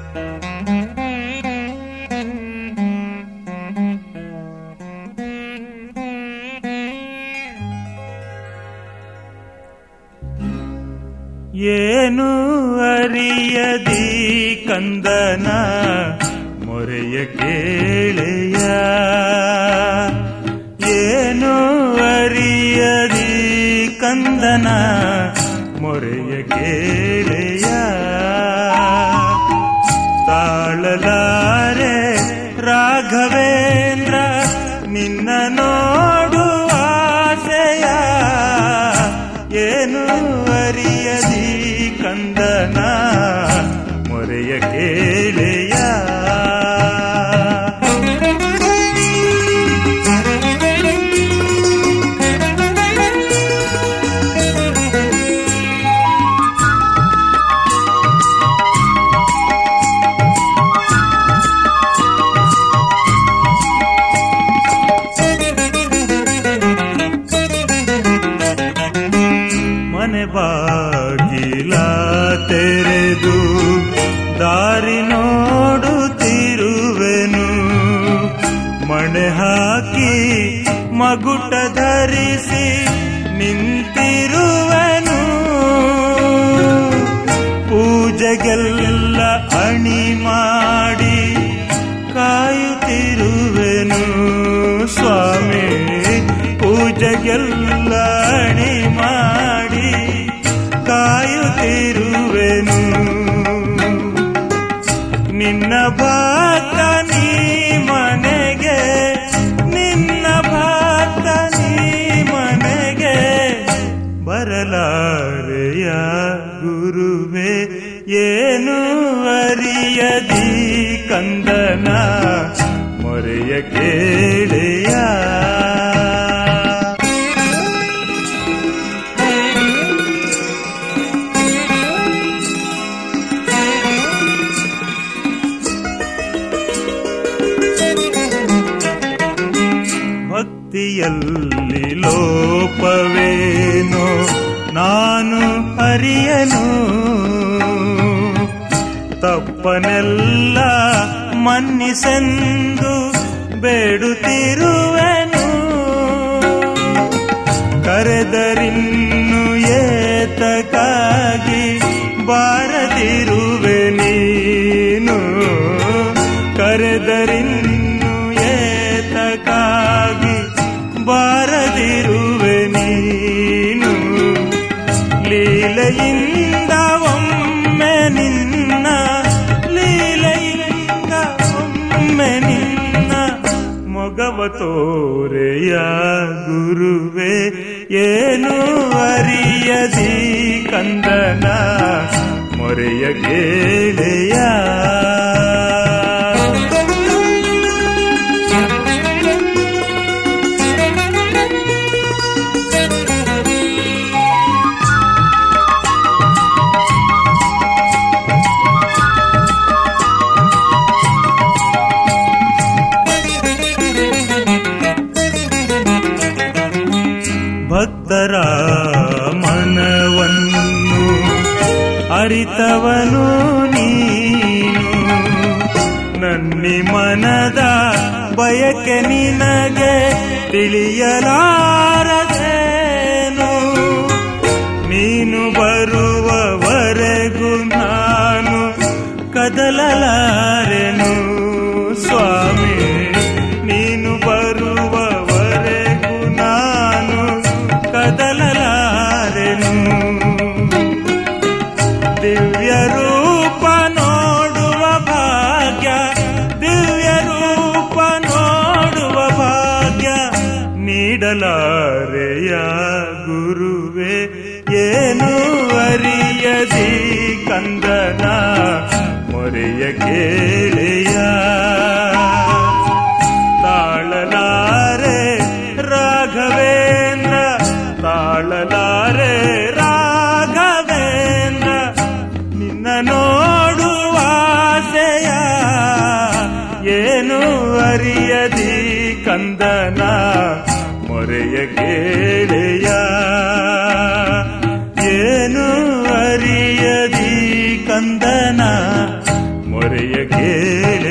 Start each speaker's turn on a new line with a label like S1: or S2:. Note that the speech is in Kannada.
S1: ಏನು ಅರಿಯದಿ ಕಂದನ ಮೊರೆಯ ಕೇಳೆಯ ಏನು ಅರಿಯದಿ ಕಂದನ ಮೊರೆಯ ಕೇಳೆಯ ತಾಳಲಾರೆ ರಾಘವೇಂದ್ರ ನಿನ್ನ ನೋಡುವ ಆಸೆಯ ಏನು ಅರಿಯದಿ ಕಂದನ ಮೊರೆಯ ಕೇಳೆಯ ಮನೆ ಬಾಗಿಲ ತೆರೆದು ದಾರಿ ನೋಡುತ್ತಿರುವೆನು ಮಣೆ ಹಾಕಿ ಮಗುಟ ಧರಿಸಿ ನಿಂತಿರುವೆನು ಪೂಜೆಗೆಲ್ಲ ಅಣಿ ಮಾಡಿ ಕಾಯುತ್ತಿರುವೆನು ಸ್ವಾಮಿ ಪೂಜೆಗೆಲ್ಲ ಅಣಿ ಮಾಡಿ ಕಾಯುತ್ತಿರುವೆನು ನಿನ್ನ ಭಕ್ತ ನೀ ಮನೆಗೆ ನಿನ್ನ ಭಕ್ತ ನೀ ಮನೆಗೆ ಬರಲಾರೆಯ ಗುರುವೆ ಏನು ಅರಿಯದಿ ಕಂದನ ಮೊರೆಯ ಕೇಳೆಯ ಭಕ್ತಿಯಲ್ಲಿ ಲೋಪವೇನೋ ನಾನು ಅರಿಯನು ತಪ್ಪನೆಲ್ಲ ಮನ್ನಿಸೆಂದು ಬೇಡುತ್ತಿರುವೆನು ಕರೆದರಿನ್ನು ಏತಕ್ಕಾಗಿ ಬಾರದಿರುವೆ ನೀನು ಕರೆದರಿನ್ನು ಏತಕ್ಕಾಗಿ ಬಾರದಿರುವೆ ನೀನು ಲೀಲೆಯಿಂದ ಒಮ್ಮೆ ನಿನ್ನ ಲೀಲೆಯಿಂದ ಒಮ್ಮೆ ನಿನ್ನ ಮೊಗವ ತೋರೆಯ ಗುರುವೆ ಏನು ಅರಿಯದಿ ಕಂದನ ಮೊರೆಯ ಕೇಳೆಯ ಭಕ್ತರ ಮನವನ್ನು ಅರಿತವನು ನೀನು ನನ್ನಿ ಮನದ ಬಯಕೆ ನಿನಗೆ ತಿಳಿಯಲಾರದೇನು ನೀನು ಬರುವವರೆಗೂ ನಾನು ಕದಲಲಾರೆನು ಸ್ವಾಮಿ ನೀನು ಬರುವವರೆಗೂ ನಾನು ಕದಲಲಾರೆನು ದಿವ್ಯ ರೂಪ ನೋಡುವ ಭಾಗ್ಯ ದಿವ್ಯ ರೂಪ ನೋಡುವ ಭಾಗ್ಯ ನೀಡಲಾರೆಯ ಗುರುವೆ ಏನು ಅರಿಯದಿ ಕಂದನ ಮೊರೆಯ ಕೇಳೆಯ ತಾಳಲಾರೆ ರಾಘವೇಂದ್ರ ತಾಳಲಾರೆ ರಾಘವೇಂದ್ರ ನಿನ್ನ ನೋಡುವ ಆಸೆಯ ಏನು ಅರಿಯದಿ ಕಂದನ ಮೊರೆಯ ಕೇಳೆಯ ಏನು ಅರಿಯದಿ ಕಂದನ ಮೊರೆಯ ಕೇಳೆಯ